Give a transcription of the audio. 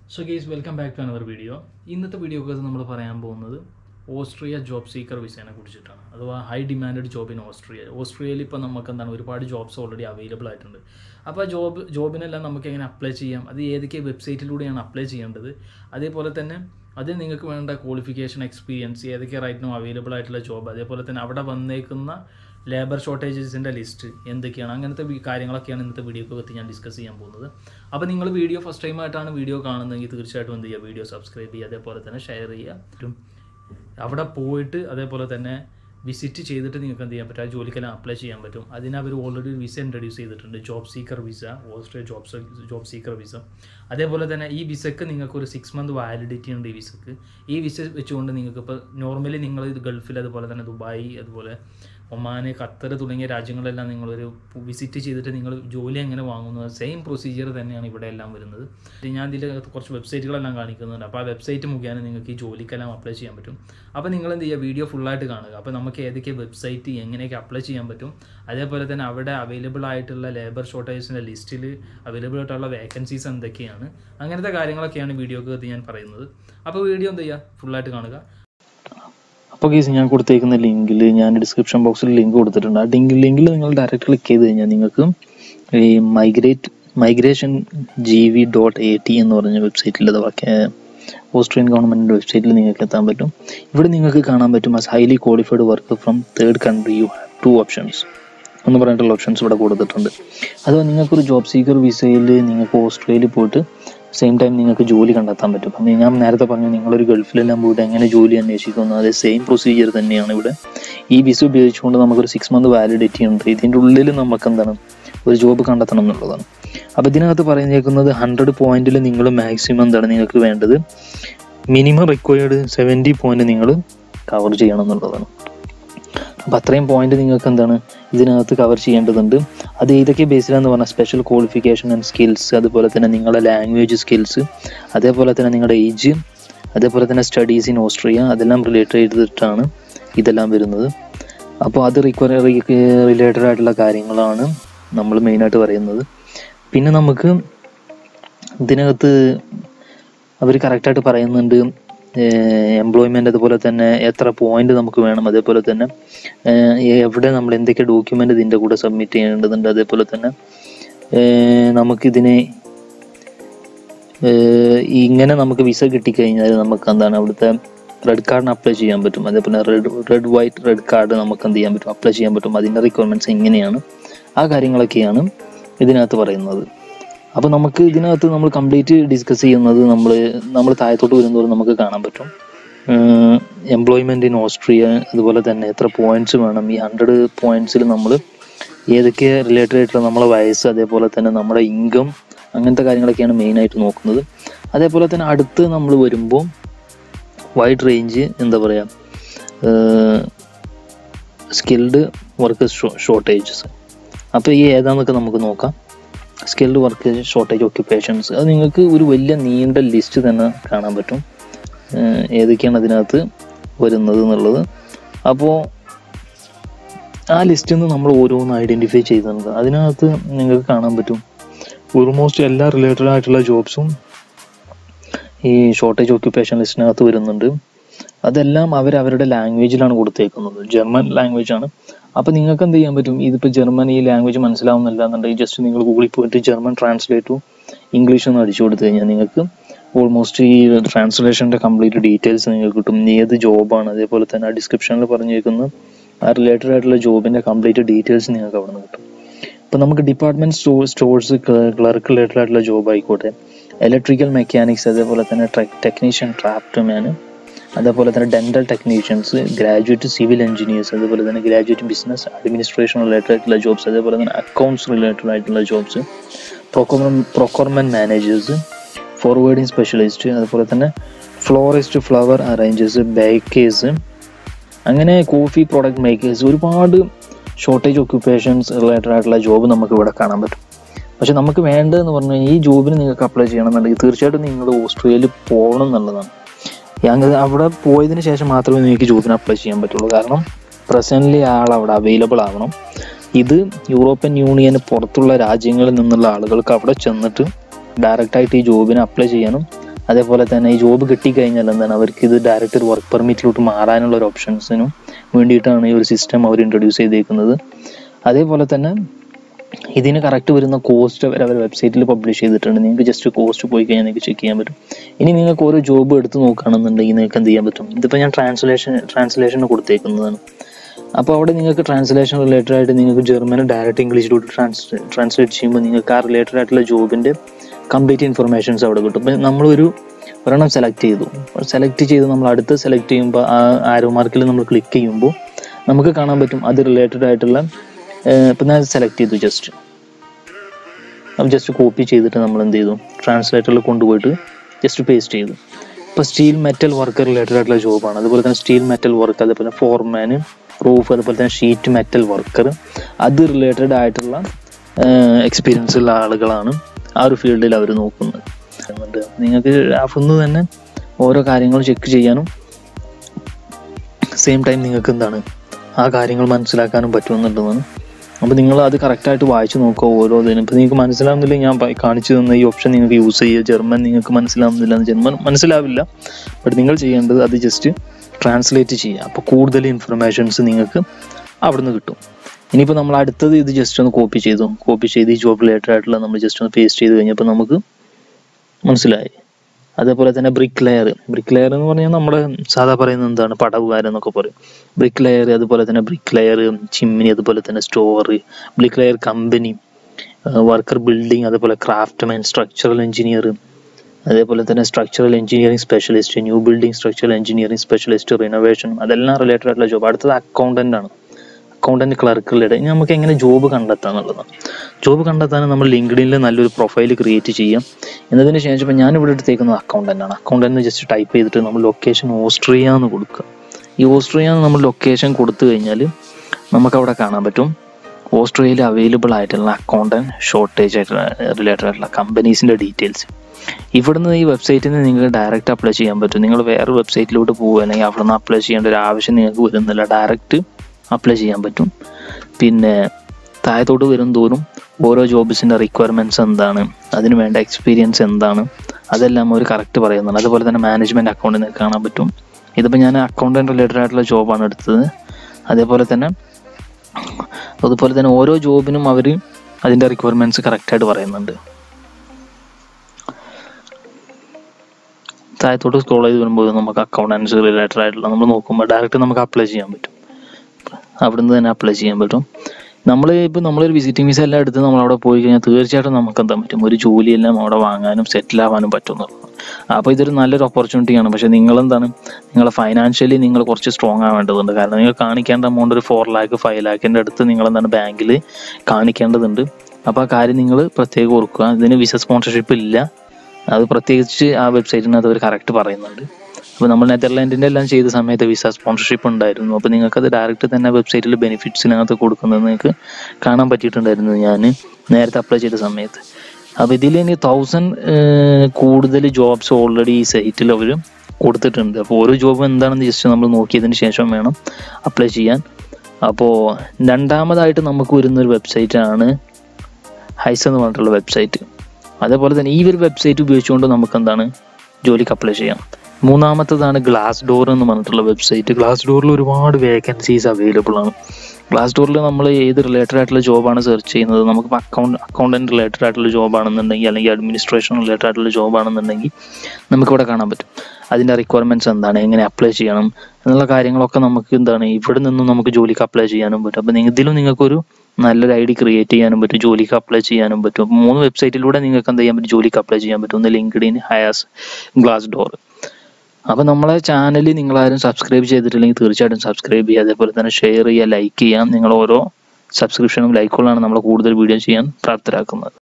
so guys welcome back to another video ഇന്നത്തെ വീഡിയോക്കകത്ത് നമ്മൾ പറയാൻ പോകുന്നത് ഓസ്ട്രിയ ജോബ് സീക്കർ വിസേനെ കുറിച്ചിട്ടാണ് അഥവാ high demand job in Austria ഓസ്ട്രിയയിൽ ഇപ്പോൾ നമുക്ക് എന്താണ് ഒരുപാട് ജോബ്സ് ഓൾറെഡി അവൈലബിൾ ആയിട്ടുണ്ട് അപ്പോൾ ആ ജോബ് ജോബിനെല്ലാം നമുക്ക് എങ്ങനെ അപ്ലൈ ചെയ്യാം അത് ഏതൊക്കെ വെബ്സൈറ്റിലൂടെയാണ് അപ്ലൈ ചെയ്യേണ്ടത് അതേപോലെ തന്നെ അതിൽ നിങ്ങൾക്ക് വേണ്ട ക്വാളിഫിക്കേഷൻ എക്സ്പീരിയൻസ് ഏതൊക്കെ റൈറ്റിനും അവൈലബിൾ ആയിട്ടുള്ള ജോബ് അതേപോലെ തന്നെ അവിടെ വന്നേക്കുന്ന ലേബർ ഷോർട്ടേജസിൻ്റെ ലിസ്റ്റ് എന്തൊക്കെയാണ് അങ്ങനത്തെ വി- കാര്യങ്ങളൊക്കെയാണ് ഇന്നത്തെ വീഡിയോക്കകത്ത് ഞാൻ ഡിസ്കസ് ചെയ്യാൻ പോകുന്നത് അപ്പോൾ നിങ്ങൾ വീഡിയോ ഫസ്റ്റ് ടൈം ആയിട്ടാണ് വീഡിയോ കാണുന്നതെങ്കിൽ തീർച്ചയായിട്ടും എന്ത് ചെയ്യുക വീഡിയോ സബ്സ്ക്രൈബ് ചെയ്യുക അതേപോലെ തന്നെ ഷെയർ ചെയ്യുക പറ്റും അവിടെ പോയിട്ട് അതേപോലെ തന്നെ വിസിറ്റ് ചെയ്തിട്ട് നിങ്ങൾക്ക് എന്ത് ചെയ്യാൻ പറ്റും ആ ജോലിക്കെല്ലാം അപ്ലൈ ചെയ്യാൻ പറ്റും അതിന് അവർ ഓൾറെഡി വിസ ഇൻട്രൊഡ്യൂസ് ചെയ്തിട്ടുണ്ട് job seeker visa Austria job job seeker visa അതേപോലെ തന്നെ ഈ വിസക്ക് നിങ്ങൾക്ക് ഒരു സിക്സ് മന്ത് വാലിഡിറ്റി ഉണ്ട് ഈ വിസക്ക് ഈ വിസ വെച്ചുകൊണ്ട് നിങ്ങൾക്ക് ഇപ്പോൾ നോർമലി നിങ്ങൾ ഇത് ഗൾഫിൽ അതുപോലെ തന്നെ ദുബായ് അതുപോലെ ഒമാന് ഖത്തർ തുടങ്ങിയ രാജ്യങ്ങളെല്ലാം നിങ്ങളൊരു വിസിറ്റ് ചെയ്തിട്ട് നിങ്ങൾ ജോലി എങ്ങനെ വാങ്ങുന്നത് സെയിം പ്രൊസീജിയർ തന്നെയാണ് ഇവിടെ എല്ലാം വരുന്നത് ഇത് ഞാൻ ഇതിൽ കുറച്ച് വെബ്സൈറ്റുകളെല്ലാം കാണിക്കുന്നുണ്ട് അപ്പോൾ ആ വെബ്സൈറ്റ് മുഖേന നിങ്ങൾക്ക് ഈ ജോലിക്കെല്ലാം അപ്ലൈ ചെയ്യാൻ പറ്റും അപ്പോൾ നിങ്ങൾ എന്ത് ചെയ്യുക വീഡിയോ ഫുള്ളായിട്ട് കാണുക അപ്പോൾ നമുക്ക് ഏതൊക്കെ വെബ്സൈറ്റ് എങ്ങനെയൊക്കെ അപ്ലൈ ചെയ്യാൻ പറ്റും അതേപോലെ തന്നെ അവിടെ അവൈലബിൾ ആയിട്ടുള്ള ലേബർ ഷോർട്ടേജിൻ്റെ ലിസ്റ്റിൽ അവൈലബിൾ ആയിട്ടുള്ള വേക്കൻസീസ് എന്തൊക്കെയാണ് അങ്ങനത്തെ കാര്യങ്ങളൊക്കെയാണ് വീഡിയോക്ക് ഞാൻ പറയുന്നത് അപ്പോൾ വീഡിയോ എന്ത് ചെയ്യുക ഫുള്ളായിട്ട് കാണുക അപ്പോൾ കേസ് ഞാൻ കൊടുത്തേക്കുന്ന ലിങ്കിൽ ഞാൻ ഡിസ്ക്രിപ്ഷൻ ബോക്സിൽ ലിങ്ക് കൊടുത്തിട്ടുണ്ട് ആ ലിങ്ക് ലിങ്കിൽ നിങ്ങൾ ഡയറക്റ്റ് ക്ലിക്ക് ചെയ്ത് കഴിഞ്ഞാൽ നിങ്ങൾക്ക് ഈ migrate migration G V dot A T എന്ന് പറഞ്ഞ വെബ്സൈറ്റിൽ അഥവാ കേ- ഓസ്ട്രിയൻ ഗവൺമെൻറ്റിൻ്റെ വെബ്സൈറ്റിൽ നിങ്ങൾക്ക് എത്താൻ പറ്റും ഇവിടെ നിങ്ങൾക്ക് കാണാൻ പറ്റും as highly qualified work from third country you have two options എന്ന് പറഞ്ഞിട്ടുള്ള ഓപ്ഷൻസ് ഇവിടെ കൊടുത്തിട്ടുണ്ട് അഥവാ നിങ്ങൾക്കൊരു ജോബ് സീക്കർ വിസയിൽ നിങ്ങൾക്ക് ഓസ്ട്രേലിയയിൽ പോയിട്ട് സെയിം ടൈം നിങ്ങൾക്ക് ജോലി കണ്ടെത്താൻ പറ്റും അപ്പം ഞാൻ നേരത്തെ പറഞ്ഞു നിങ്ങളൊരു ഗൾഫിലെല്ലാം പോയിട്ട് എങ്ങനെ ജോലി അന്വേഷിക്കുന്നു അതേ സെയിം പ്രൊസീജിയർ തന്നെയാണ് ഇവിടെ ഈ വിസ ഉപയോഗിച്ചുകൊണ്ട് നമുക്കൊരു സിക്സ് മന്ത് വാലിഡിറ്റി ഉണ്ട് ഇതിൻ്റെ ഉള്ളിൽ നമുക്ക് എന്താണ് ഒരു ജോബ് കണ്ടെത്തണം എന്നുള്ളതാണ് അപ്പോൾ ഇതിനകത്ത് പറഞ്ഞേക്കുന്നത് ഹൺഡ്രഡ് പോയിന്റിൽ നിങ്ങൾ മാക്സിമം എന്താണ് നിങ്ങൾക്ക് വേണ്ടത് മിനിമം റിക്വയർഡ് സെവൻറ്റി പോയിന്റ് നിങ്ങൾ കവർ ചെയ്യണം എന്നുള്ളതാണ് അപ്പോൾ അത്രയും പോയിന്റ് നിങ്ങൾക്ക് എന്താണ് ഇതിനകത്ത് കവർ ചെയ്യേണ്ടതുണ്ട് അത് ഏതൊക്കെ ബേസിലാന്ന് പറഞ്ഞാൽ സ്പെഷ്യൽ ക്വാളിഫിക്കേഷൻ ആൻഡ് സ്കിൽസ് അതുപോലെ തന്നെ നിങ്ങളുടെ ലാംഗ്വേജ് സ്കിൽസ് അതേപോലെ തന്നെ നിങ്ങളുടെ ഏജ് അതേപോലെ തന്നെ സ്റ്റഡീസ് ഇൻ ഓസ്ട്രിയ അതെല്ലാം റിലേറ്റഡ് ചെയ്തിട്ടാണ് ഇതെല്ലാം വരുന്നത് അപ്പോൾ അത് റിക്വയർ റിലേറ്റഡ് ആയിട്ടുള്ള കാര്യങ്ങളാണ് നമ്മൾ മെയിനായിട്ട് പറയുന്നത് പിന്നെ നമുക്ക് ഇതിനകത്ത് അവർ കറക്റ്റായിട്ട് പറയുന്നുണ്ട് എംപ്ലോയ്മെന്റ് അതുപോലെ തന്നെ എത്ര പോയിന്റ് നമുക്ക് വേണം അതേപോലെ തന്നെ ഏഹ് എവിടെ നമ്മൾ എന്തൊക്കെ ഡോക്യുമെന്റ് ഇതിന്റെ കൂടെ സബ്മിറ്റ് ചെയ്യേണ്ടതുണ്ട് അതേപോലെ തന്നെ ഏഹ് നമുക്കിതിനെ ഏഹ് ഇങ്ങനെ നമുക്ക് വിസ കിട്ടിക്കഴിഞ്ഞാൽ നമുക്ക് എന്താണ് അവിടുത്തെ റെഡ് കാർഡിന് അപ്ലൈ ചെയ്യാൻ പറ്റും അതേപോലെ red red white red card നമുക്ക് എന്ത് ചെയ്യാൻ പറ്റും അപ്ലൈ ചെയ്യാൻ പറ്റും അതിൻ്റെ റിക്വയർമെൻറ്റ്സ് എങ്ങനെയാണ് ആ കാര്യങ്ങളൊക്കെയാണ് ഇതിനകത്ത് പറയുന്നത് അപ്പോൾ നമുക്ക് ഇതിനകത്ത് നമ്മൾ കംപ്ലീറ്റ് ഡിസ്കസ് ചെയ്യുന്നത് നമ്മൾ നമ്മൾ താഴത്തോട്ട് വരുന്നതോറും നമുക്ക് കാണാൻ പറ്റും എംപ്ലോയ്മെന്റ് ഇൻ ഓസ്ട്രിയ അതുപോലെ തന്നെ എത്ര പോയിന്റ്സ് വേണം ഈ ഹൺഡ്രഡ് പോയിന്റ്സിൽ നമ്മൾ ഏതൊക്കെ റിലേറ്റഡ് ആയിട്ടുള്ള നമ്മളെ വയസ്സ് അതേപോലെ തന്നെ നമ്മുടെ ഇൻകം അങ്ങനത്തെ കാര്യങ്ങളൊക്കെയാണ് മെയിനായിട്ട് നോക്കുന്നത് അതേപോലെ തന്നെ അടുത്ത് നമ്മൾ വരുമ്പോൾ വൈഡ് റേഞ്ച് എന്താ പറയുക സ്കിൽഡ് വർക്ക് ഷോർട്ടേജസ് അപ്പോൾ ഈ ഏതാന്നൊക്കെ നമുക്ക് നോക്കാം സ്കിൽഡ് വർക്ക് ഷോർട്ടേജ് ഓക്യുപ്പേഷൻസ് അത് നിങ്ങൾക്ക് ഒരു വലിയ നീണ്ട ലിസ്റ്റ് തന്നെ കാണാൻ പറ്റും ഏഹ് ഏതൊക്കെയാണ് അതിനകത്ത് വരുന്നത് എന്നുള്ളത് അപ്പോൾ ആ ലിസ്റ്റിൽ നിന്ന് നമ്മൾ ഓരോന്ന് ഐഡൻറ്റിഫൈ ചെയ്തിട്ടുണ്ട് അതിനകത്ത് നിങ്ങൾക്ക് കാണാൻ പറ്റും ഓൾമോസ്റ്റ് എല്ലാ റിലേറ്റഡ് ആയിട്ടുള്ള ജോബ്സും ഈ ഷോർട്ടേജ് ഓക്യുപ്പേഷൻ ലിസ്റ്റിനകത്ത് വരുന്നുണ്ട് അതെല്ലാം അവർ അവരുടെ ലാംഗ്വേജിലാണ് കൊടുത്തേക്കുന്നത് ജർമ്മൻ ലാംഗ്വേജ് ആണ് അപ്പോൾ നിങ്ങൾക്ക് എന്ത് ചെയ്യാൻ പറ്റും ഇതിപ്പോൾ ജർമ്മൻ ഈ ലാംഗ്വേജ് മനസ്സിലാവുന്നില്ല എന്നുണ്ടെങ്കിൽ ജസ്റ്റ് നിങ്ങൾ ഗൂഗിളിൽ പോയിട്ട് ജർമ്മൻ ട്രാൻസ്ലേറ്റ് ടു ഇംഗ്ലീഷ് എന്ന് അടിച്ചു കൊടുത്തു കഴിഞ്ഞാൽ നിങ്ങൾക്ക് ഓൾമോസ്റ്റ് ഈ ട്രാൻസ്ലേഷൻ്റെ കംപ്ലീറ്റ് ഡീറ്റെയിൽസ് നിങ്ങൾക്ക് കിട്ടും ഏത് ജോബാണ് അതേപോലെ തന്നെ ആ ഡിസ്ക്രിപ്ഷനിൽ പറഞ്ഞേക്കുന്ന ആ റിലേറ്റഡ് ആയിട്ടുള്ള ജോബിൻ്റെ കംപ്ലീറ്റ് ഡീറ്റെയിൽസ് നിങ്ങൾക്ക് അവിടെ നിന്ന് കിട്ടും ഇപ്പം നമുക്ക് department sto stores clerk related ആയിട്ടുള്ള ജോബ് ആയിക്കോട്ടെ ഇലക്ട്രിക്കൽ മെക്കാനിക്സ് അതേപോലെ തന്നെ ടെക്നീഷ്യൻ ക്രാഫ്റ്റ് മാൻ അതേപോലെ തന്നെ dental technicians graduate civil engineers അതേപോലെ തന്നെ ഗ്രാജുവേറ്റ് ബിസിനസ് അഡ്മിനിസ്ട്രേഷൻ റിലേറ്റഡ് ആയിട്ടുള്ള ജോബ്സ് അതേപോലെ തന്നെ അക്കൗണ്ട്സ് റിലേറ്റഡ് ആയിട്ടുള്ള jobs procurement managers forwarding specialist അതുപോലെ തന്നെ ഫ്ലോറിസ്റ്റ് ഫ്ലവർ അറേഞ്ചേഴ്സ് ബേക്കേഴ്സ് അങ്ങനെ കോഫി പ്രോഡക്റ്റ് മേക്കേഴ്സ് ഒരുപാട് ഷോർട്ടേജ് ഒക്യുപ്പേഷൻസ് റിലേറ്റഡ് ആയിട്ടുള്ള ജോബ് നമുക്ക് ഇവിടെ കാണാൻ പറ്റും പക്ഷെ നമുക്ക് വേണ്ടതെന്ന് പറഞ്ഞാൽ ഈ ജോബിന് നിങ്ങൾക്ക് അപ്ലൈ ചെയ്യണമെന്നുണ്ടെങ്കിൽ തീർച്ചയായിട്ടും നിങ്ങൾ ഓസ്ട്രേലിയയിൽ പോകണം എന്നുള്ളതാണ് ഞങ്ങൾ അവിടെ പോയതിന് ശേഷം മാത്രമേ നിങ്ങൾക്ക് ജോബിന് അപ്ലൈ ചെയ്യാൻ പറ്റുള്ളൂ കാരണം പ്രസൻ്റ്ലി ആൾ അവിടെ അവൈലബിൾ ആവണം ഇത് യൂറോപ്യൻ യൂണിയന് പുറത്തുള്ള രാജ്യങ്ങളിൽ നിന്നുള്ള ആളുകൾക്ക് അവിടെ ചെന്നിട്ട് ഡയറക്റ്റായിട്ട് ഈ ജോബിന് അപ്ലൈ ചെയ്യാനും അതേപോലെ തന്നെ ഈ ജോബ് കിട്ടിക്കഴിഞ്ഞാൽ എന്താണ് അവർക്ക് ഇത് ഡയറക്റ്റ് ഒരു വർക്ക് പെർമിറ്റിലോട്ട് മാറാനുള്ള ഒരു ഓപ്ഷൻസിനും വേണ്ടിയിട്ടാണ് ഈ ഒരു സിസ്റ്റം അവർ ഇൻട്രൊഡ്യൂസ് ചെയ്തേക്കുന്നത് അതേപോലെ തന്നെ ഇതിന് കറക്റ്റ് വരുന്ന കോസ്റ്റ് അവർ അവർ വെബ്സൈറ്റിൽ പബ്ലിഷ് ചെയ്തിട്ടുണ്ട് നിങ്ങൾക്ക് ജസ്റ്റ് കോസ്റ്റ് പോയി കഴിഞ്ഞാൽ നിങ്ങൾക്ക് ചെക്ക് ചെയ്യാൻ പറ്റും ഇനി നിങ്ങൾക്ക് ഓരോ ജോബ് എടുത്ത് നോക്കുകയാണെന്നുണ്ടെങ്കിൽ നിങ്ങൾക്ക് എന്ത് ചെയ്യാൻ പറ്റും ഇതിപ്പോൾ ഞാൻ ട്രാൻസ്ലേഷൻ ട്രാൻസ്ലേഷന് കൊടുത്തേക്കുന്നതാണ് അപ്പോൾ അവിടെ നിങ്ങൾക്ക് ട്രാൻസ്ലേഷൻ റിലേറ്റഡ് ആയിട്ട് നിങ്ങൾക്ക് ജർമ്മൻ ഡയറക്റ്റ് ഇംഗ്ലീഷിലോട്ട് ട്രാൻസ് ട്രാൻസ്ലേറ്റ് ചെയ്യുമ്പോൾ നിങ്ങൾക്ക് ആ റിലേറ്റഡ് ആയിട്ടുള്ള ജോബിൻ്റെ കംപ്ലീറ്റ് ഇൻഫർമേഷൻസ് അവിടെ കിട്ടും ഇപ്പം നമ്മളൊരു ഒരെണ്ണം സെലക്ട് ചെയ്തു സെലക്ട് ചെയ്ത് നമ്മൾ അടുത്ത് സെലക്ട് ചെയ്യുമ്പോൾ ആ ആരോ മാർക്കിൽ നമ്മൾ ക്ലിക്ക് ചെയ്യുമ്പോൾ നമുക്ക് കാണാൻ പറ്റും അത് റിലേറ്റഡ് ആയിട്ടുള്ള ഇപ്പം ഞാൻ സെലക്ട് ചെയ്തു ജസ്റ്റ് അപ്പം ജസ്റ്റ് കോപ്പി ചെയ്തിട്ട് നമ്മൾ എന്ത് ചെയ്തു ട്രാൻസ്ലേറ്ററിൽ കൊണ്ടുപോയിട്ട് ജസ്റ്റ് പേസ്റ്റ് ചെയ്തു ഇപ്പോൾ സ്റ്റീൽ മെറ്റൽ വർക്ക് റിലേറ്റഡ് ആയിട്ടുള്ള ജോബാണ് അതുപോലെ തന്നെ സ്റ്റീൽ മെറ്റൽ വർക്ക് അതേപോലെ ഫോർമാന് റൂഫ് അതുപോലെ തന്നെ ഷീറ്റ് മെറ്റൽ വർക്കർ അത് റിലേറ്റഡ് ആയിട്ടുള്ള എക്സ്പീരിയൻസ് ഉള്ള ആളുകളാണ് ആ ഒരു ഫീൽഡിൽ അവർ നോക്കുന്നത് എന്നിട്ട് നിങ്ങൾക്ക് അവിടുന്ന് തന്നെ ഓരോ കാര്യങ്ങൾ ചെക്ക് ചെയ്യാനും സെയിം ടൈം നിങ്ങൾക്ക് എന്താണ് ആ കാര്യങ്ങൾ മനസ്സിലാക്കാനും പറ്റുമെന്നുണ്ടെന്നാണ് അപ്പോൾ നിങ്ങൾ അത് കറക്റ്റായിട്ട് വായിച്ച് നോക്കുക ഓരോ ഇതിനും ഇപ്പോൾ നിങ്ങൾക്ക് മനസ്സിലാവുന്നില്ല ഞാൻ പ- കാണിച്ചു തന്ന ഈ ഓപ്ഷൻ നിങ്ങൾക്ക് യൂസ് ചെയ്യുക ജർമ്മൻ നിങ്ങൾക്ക് മനസ്സിലാവുന്നില്ല ജർമ്മൻ മനസ്സിലാവില്ല ബട്ട് നിങ്ങൾ ചെയ്യേണ്ടത് അത് ജസ്റ്റ് ട്രാൻസ്ലേറ്റ് ചെയ്യുക അപ്പോൾ കൂടുതൽ ഇൻഫർമേഷൻസ് നിങ്ങൾക്ക് അവിടുന്ന് കിട്ടും ഇനിയിപ്പോൾ നമ്മൾ അടുത്തത് ഇത് ജസ്റ്റ് ഒന്ന് കോപ്പി ചെയ്തു കോപ്പി ചെയ്ത് ഈ ജോബ് റിലേറ്റഡ് ആയിട്ടുള്ള നമ്മൾ ജസ്റ്റ് ഒന്ന് പേസ്റ്റ് ചെയ്ത് കഴിഞ്ഞപ്പോൾ നമുക്ക് മനസ്സിലായി അതേപോലെ തന്നെ ബ്രിക്ക് ലെയർ ബ്രിക്ക് ലെയർ എന്ന് പറഞ്ഞാൽ നമ്മുടെ സാധാ പറയുന്നത് എന്താണ് പടവുകാരൻ എന്നൊക്കെ പറയും ബ്രിക്ക് ലെയർ അതുപോലെ തന്നെ ബ്രിക്ക് ലെയർ ചിമ്മിനി അതുപോലെ തന്നെ store bricklayer company worker building അതുപോലെ ക്രാഫ്റ്റ്മാൻ സ്ട്രക്ചറൽ എഞ്ചിനീയർ അതേപോലെ തന്നെ structural engineering specialist new building structural engineering specialist renovation അതെല്ലാം റിലേറ്റഡ് ആയിട്ടുള്ള ജോബ് അടുത്തത് അക്കൗണ്ടന്റ് ആണ് അക്കൗണ്ടന്റ് ക്ലർക്കുകളുടെ ഇനി നമുക്ക് എങ്ങനെ ജോബ് കണ്ടെത്താം എന്നുള്ളതാണ് ജോബ് കണ്ടെത്താൻ നമ്മൾ ലിങ്ക്ഡിനിൽ നല്ലൊരു പ്രൊഫൈൽ ക്രിയേറ്റ് ചെയ്യാം എന്നതിന് ശേഷം ഇപ്പം ഞാൻ ഇവിടെ എടുത്തേക്കുന്നത് അക്കൗണ്ടന്റ് ആണ് അക്കൗണ്ടന്റ് ജസ്റ്റ് ടൈപ്പ് ചെയ്തിട്ട് നമ്മൾ ലൊക്കേഷൻ ഓസ്ട്രിയ എന്ന് കൊടുക്കുക ഈ ഓസ്ട്രിയ എന്ന് നമ്മൾ ലൊക്കേഷൻ കൊടുത്തു കഴിഞ്ഞാൽ നമുക്ക് അവിടെ കാണാൻ പറ്റും ഓസ്ട്രേലിയയിൽ അവൈലബിൾ ആയിട്ടുള്ള അക്കൗണ്ടന്റ് ഷോർട്ടേജ് ആയിട്ടുള്ള റിലേറ്റഡ് ആയിട്ടുള്ള കമ്പനീസിൻ്റെ ഡീറ്റെയിൽസ് ഇവിടുന്ന് ഈ വെബ്സൈറ്റിൽ നിന്ന് നിങ്ങൾക്ക് ഡയറക്റ്റ് അപ്ലൈ ചെയ്യാൻ പറ്റും നിങ്ങൾ വേറെ വെബ്സൈറ്റിലോട്ട് പോകുക അല്ലെങ്കിൽ അവിടെ നിന്ന് അപ്ലൈ ചെയ്യേണ്ട ഒരു ആവശ്യം നിങ്ങൾക്ക് വരുന്നില്ല ഡയറക്റ്റ് അപ്ലൈ ചെയ്യാൻ പറ്റും പിന്നെ താഴത്തോട്ട് വരും തോറും ഓരോ ജോബ്സിൻ്റെ റിക്വയർമെൻറ്റ്സ് എന്താണ് അതിന് വേണ്ട എക്സ്പീരിയൻസ് എന്താണ് അതെല്ലാം അവർ കറക്റ്റ് പറയുന്നുണ്ട് അതുപോലെ തന്നെ മാനേജ്മെൻറ്റ് അക്കൗണ്ടിൽ നിങ്ങൾക്ക് കാണാൻ പറ്റും ഇതിപ്പോൾ ഞാൻ അക്കൗണ്ടൻറ്റ് റിലേറ്റഡ് ആയിട്ടുള്ള ജോബാണ് എടുത്തത് അതേപോലെ തന്നെ അതുപോലെ തന്നെ ഓരോ ജോബിനും അവർ അതിൻ്റെ റിക്വയർമെൻറ്റ്സ് കറക്റ്റായിട്ട് പറയുന്നുണ്ട് താഴത്തോട്ട് സ്ക്രോൾ ചെയ്ത് വരുമ്പോൾ നമുക്ക് അക്കൗണ്ടൻസ് റിലേറ്റഡ് ആയിട്ടുള്ള നമ്മൾ നോക്കുമ്പോൾ ഡയറക്റ്റ് നമുക്ക് അപ്ലൈ ചെയ്യാൻ പറ്റും അവിടുന്ന് തന്നെ അപ്ലൈ ചെയ്യാൻ പറ്റും നമ്മൾ ഇപ്പോൾ നമ്മളൊരു വിസിറ്റിംഗ് വിസ എല്ലാം എടുത്ത് നമ്മൾ അവിടെ പോയി കഴിഞ്ഞാൽ തീർച്ചയായിട്ടും നമുക്ക് എന്താ പറ്റും ഒരു ജോലിയെല്ലാം അവിടെ വാങ്ങാനും സെറ്റിൽ ആവാനും പറ്റും എന്നുള്ളതാണ് അപ്പോൾ ഇതൊരു നല്ലൊരു ഓപ്പർച്യൂണിറ്റിയാണ് പക്ഷേ നിങ്ങളെന്താണ് നിങ്ങൾ ഫൈനാൻഷ്യലി നിങ്ങൾ കുറച്ച് സ്ട്രോങ് ആവേണ്ടതുണ്ട് കാരണം നിങ്ങൾ കാണിക്കേണ്ട എമൗണ്ട് ഒരു ഫോർ ലാക്ക് ഫൈവ് ലാക്കിൻ്റെ അടുത്ത് നിങ്ങൾ എന്താണ് ബാങ്കിൽ കാണിക്കേണ്ടതുണ്ട് അപ്പോൾ ആ കാര്യം നിങ്ങൾ പ്രത്യേകം ഓർക്കുക ഇതിന് വിസ സ്പോൺസർഷിപ്പ് ഇല്ല അത് പ്രത്യേകിച്ച് ആ വെബ്സൈറ്റിനകത്ത് അവർ കറക്റ്റ് പറയുന്നുണ്ട് അപ്പോൾ നമ്മൾ നെതർലാൻഡിൻ്റെ എല്ലാം ചെയ്ത സമയത്ത് വിസ സ്പോൺസർഷിപ്പ് ഉണ്ടായിരുന്നു അപ്പോൾ നിങ്ങൾക്കത് ഡയറക്റ്റ് തന്നെ വെബ്സൈറ്റിൽ ബെനിഫിറ്റ്സിനകത്ത് കൊടുക്കുന്നത് നിങ്ങൾക്ക് കാണാൻ പറ്റിയിട്ടുണ്ടായിരുന്നു ഞാൻ നേരത്തെ അപ്ലൈ ചെയ്ത സമയത്ത് അപ്പോൾ ഇതിൽ ഇനി തൗസൻഡ് കൂടുതൽ ജോബ്സ് ഓൾറെഡി ഈ സൈറ്റിൽ അവർ കൊടുത്തിട്ടുണ്ട് അപ്പോൾ ഓരോ ജോബും എന്താണെന്ന് ജസ്റ്റ് നമ്മൾ നോക്കിയതിന് ശേഷം വേണം അപ്ലൈ ചെയ്യാൻ അപ്പോൾ രണ്ടാമതായിട്ട് നമുക്ക് വരുന്ന ഒരു വെബ്സൈറ്റാണ് ഹൈസ് എന്ന് പറഞ്ഞിട്ടുള്ള വെബ്സൈറ്റ് അതേപോലെ തന്നെ ഈ ഒരു വെബ്സൈറ്റ് ഉപയോഗിച്ചുകൊണ്ട് നമുക്ക് എന്താണ് ജോലിക്ക് അപ്ലൈ ചെയ്യാം മൂന്നാമത്തതാണ് ഗ്ലാസ് ഡോർ എന്ന് പറഞ്ഞിട്ടുള്ള വെബ്സൈറ്റ് ഗ്ലാസ് ഡോറിൽ ഒരുപാട് വേക്കൻസീസ് അവൈലബിൾ ആണ് ഗ്ലാസ് ഡോറിൽ നമ്മൾ ഏത് റിലേറ്റഡ് ആയിട്ടുള്ള ജോബാണ് സെർച്ച് ചെയ്യുന്നത് നമുക്ക് അക്കൗണ്ട് അക്കൗണ്ടൻറ്റ് റിലേറ്റഡ് ആയിട്ടുള്ള ജോബ് ആണെന്നുണ്ടെങ്കിൽ അല്ലെങ്കിൽ അഡ്മിനിസ്ട്രേഷൻ റിലേറ്റഡ് ആയിട്ടുള്ള ജോബ് ആണെന്നുണ്ടെങ്കിൽ നമുക്കിവിടെ കാണാൻ പറ്റും അതിൻ്റെ റിക്വയർമെൻറ്റ്സ് എന്താണ് എങ്ങനെ അപ്ലൈ ചെയ്യണം എന്നുള്ള കാര്യങ്ങളൊക്കെ നമുക്ക് എന്താണ് ഇവിടെ നിന്നും നമുക്ക് ജോലിക്ക് അപ്ലൈ ചെയ്യാനും പറ്റും അപ്പോൾ ഇതിലും നിങ്ങൾക്കൊരു നല്ലൊരു ഐ ഡി ക്രിയേറ്റ് ചെയ്യാനും പറ്റും ജോലിക്ക് അപ്ലൈ ചെയ്യാനും പറ്റും അപ്പോൾ മൂന്ന് വെബ്സൈറ്റിലൂടെ നിങ്ങൾക്ക് എന്ത് ചെയ്യാൻ പറ്റും ജോലിക്ക് അപ്ലൈ ചെയ്യാൻ പറ്റും ഒന്ന് ലിങ്ക്ഡിൻ ഹയാസ് ഗ്ലാസ് ഡോർ അപ്പോൾ നമ്മളെ ചാനൽ നിങ്ങളാരും സബ്സ്ക്രൈബ് ചെയ്തിട്ടില്ലെങ്കിൽ തീർച്ചയായിട്ടും സബ്സ്ക്രൈബ് ചെയ്യുക അതേപോലെ തന്നെ ഷെയർ ചെയ്യുക ലൈക്ക് ചെയ്യാം നിങ്ങൾ ഓരോ സബ്സ്ക്രിപ്ഷനും ലൈക്കുകളാണ് നമ്മളെ കൂടുതൽ വീഡിയോ ചെയ്യാൻ പ്രാപ്തരാക്കുന്നത്